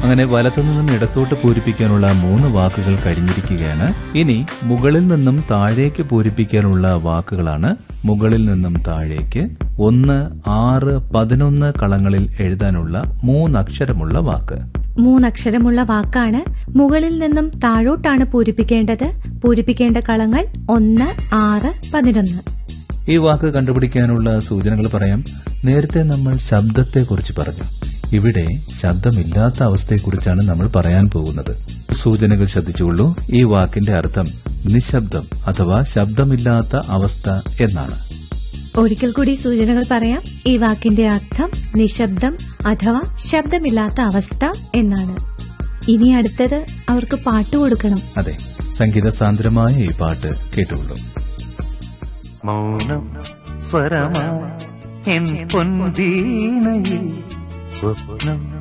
അങ്ങനെ വലത്തു നിന്നും ഇടത്തോട്ട് പൂരിപ്പിക്കാനുള്ള മൂന്ന് വാക്കുകൾ കഴിഞ്ഞിരിക്കുകയാണ് ഇനി മുകളിൽ നിന്നും താഴേക്ക് പൂരിപ്പിക്കാനുള്ള വാക്കുകളാണ് മുകളിൽ നിന്നും താഴേക്ക് ഒന്ന് ആറ് പതിനൊന്ന് കളങ്ങളിൽ എഴുതാനുള്ള മൂന്നക്ഷരമുള്ള വാക്ക് മൂന്നക്ഷരമുള്ള വാക്കാണ് മുകളിൽ നിന്നും താഴോട്ടാണ് പൂരിപ്പിക്കേണ്ടത് പൂരിപ്പിക്കേണ്ട കളങ്ങൾ ഒന്ന് ആറ് പതിനൊന്ന് ഈ വാക്ക് കണ്ടുപിടിക്കാനുള്ള സൂചനകൾ പറയാം നേരത്തെ നമ്മൾ ശബ്ദത്തെക്കുറിച്ച് പറഞ്ഞു ഇവിടെ ശബ്ദമില്ലാത്ത അവസ്ഥയെക്കുറിച്ചാണ് നമ്മൾ പറയാൻ പോകുന്നത് സൂചനകൾ ശ്രദ്ധിച്ചുകൊള്ളൂ ഈ വാക്കിന്റെ അർത്ഥം നിശബ്ദം അഥവാ ശബ്ദമില്ലാത്ത അവസ്ഥ എന്നാണ് ഒരിക്കൽ കൂടി സൂചനകൾ പറയാം ഈ വാക്കിന്റെ അർത്ഥം നിശബ്ദം അഥവാ ശബ്ദമില്ലാത്ത അവസ്ഥ എന്നാണ് ഇനി അടുത്തത് അവർക്ക് പാട്ട് കൊടുക്കണം അതെ സംഗീത സാന്ദ്രമായ ഈ പാട്ട് കേട്ടുകൊള്ളൂ മൗനം സ്വരമാ എൻ പൊൻവീണയിൽ സ്വപ്നം